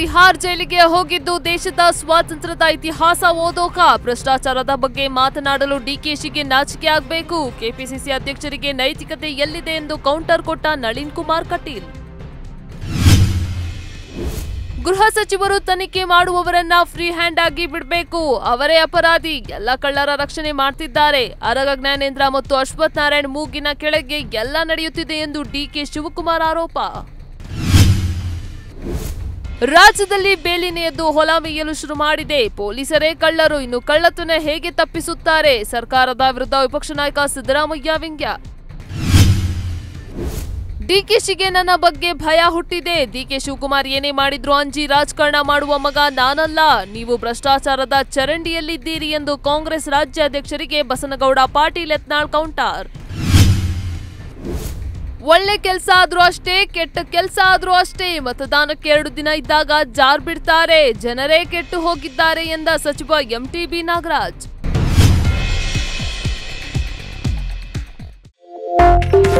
ತಿಹಾರ್ ಜೈಲಿಗೆ ಹೋಗಿದ್ದು ದೇಶದ ಸ್ವಾತಂತ್ರ್ಯದ ಇತಿಹಾಸ ಓದೋಕ ಭ್ರಷ್ಟಾಚಾರದ ಬಗ್ಗೆ ಮಾತನಾಡಲು ಡಿಕೆಶಿಗೆ ನಾಚಿಕೆ ಆಗಬೇಕು ಕೆಪಿಸಿಸಿ ಅಧ್ಯಕ್ಷರಿಗೆ ನೈತಿಕತೆ ಎಲ್ಲಿದೆ ಎಂದು ಕೌಂಟರ್ ಕೊಟ್ಟ ನಳಿನ್ ಕುಮಾರ್ ಕಟೀಲ್ ಗೃಹ ಸಚಿವರು ತನಿಖೆ ಮಾಡುವವರನ್ನ ಫ್ರೀ ಹ್ಯಾಂಡ್ ಆಗಿ ಬಿಡಬೇಕು ಅವರೇ ಅಪರಾಧಿ ಎಲ್ಲ ಕಳ್ಳರ ರಕ್ಷಣೆ ಮಾಡ್ತಿದ್ದಾರೆ ಅರಗ ಜ್ಞಾನೇಂದ್ರ ಮತ್ತು ಅಶ್ವಥ್ ನಾರಾಯಣ್ ಮೂಗಿನ ಕೆಳಗೆ ಎಲ್ಲ ನಡೆಯುತ್ತಿದೆ ಎಂದು ಡಿಕೆ ಶಿವಕುಮಾರ್ ಆರೋಪ ರಾಜ್ಯದಲ್ಲಿ ಬೇಲಿನೆ ಎದ್ದು ಹೊಲ ಮೇಯಲು ಶುರು ಮಾಡಿದೆ ಪೊಲೀಸರೇ ಕಳ್ಳರು ಇನ್ನು ಕಳ್ಳತನ ಹೇಗೆ ತಪ್ಪಿಸುತ್ತಾರೆ ಸರ್ಕಾರದ ವಿರುದ್ಧ ವಿಪಕ್ಷ ನಾಯಕ ಸಿದ್ದರಾಮಯ್ಯ ವ್ಯಂಗ್ಯ ಡಿಕೆಶಿಗೆ ನನ್ನ ಬಗ್ಗೆ ಭಯ ಹುಟ್ಟಿದೆ ಡಿಕೆ ಶಿವಕುಮಾರ್ ಏನೇ ಮಾಡಿದ್ರು ಅಂಜಿ ರಾಜಕಾರಣ ಮಾಡುವ ಮಗ ನಾನಲ್ಲ ನೀವು ಭ್ರಷ್ಟಾಚಾರದ ಚರಂಡಿಯಲ್ಲಿದ್ದೀರಿ ಎಂದು ಕಾಂಗ್ರೆಸ್ ರಾಜ್ಯಾಧ್ಯಕ್ಷರಿಗೆ ಬಸನಗೌಡ ಪಾಟೀಲ್ ಯತ್ನಾಳ್ ಕೌಂಟರ್ ಒಳ್ಳೆ ಕೆಲಸ ಆದ್ರೂ ಅಷ್ಟೇ ಕೆಟ್ಟ ಕೆಲಸ ಆದ್ರೂ ಅಷ್ಟೇ ಮತದಾನಕ್ಕೆ ಎರಡು ದಿನ ಇದ್ದಾಗ ಜಾರ್ ಬಿಡ್ತಾರೆ ಜನರೇ ಕೆಟ್ಟು ಹೋಗಿದ್ದಾರೆ ಎಂದ ಸಚಿವ ಎಂಟಿಬಿ ನಾಗರಾಜ್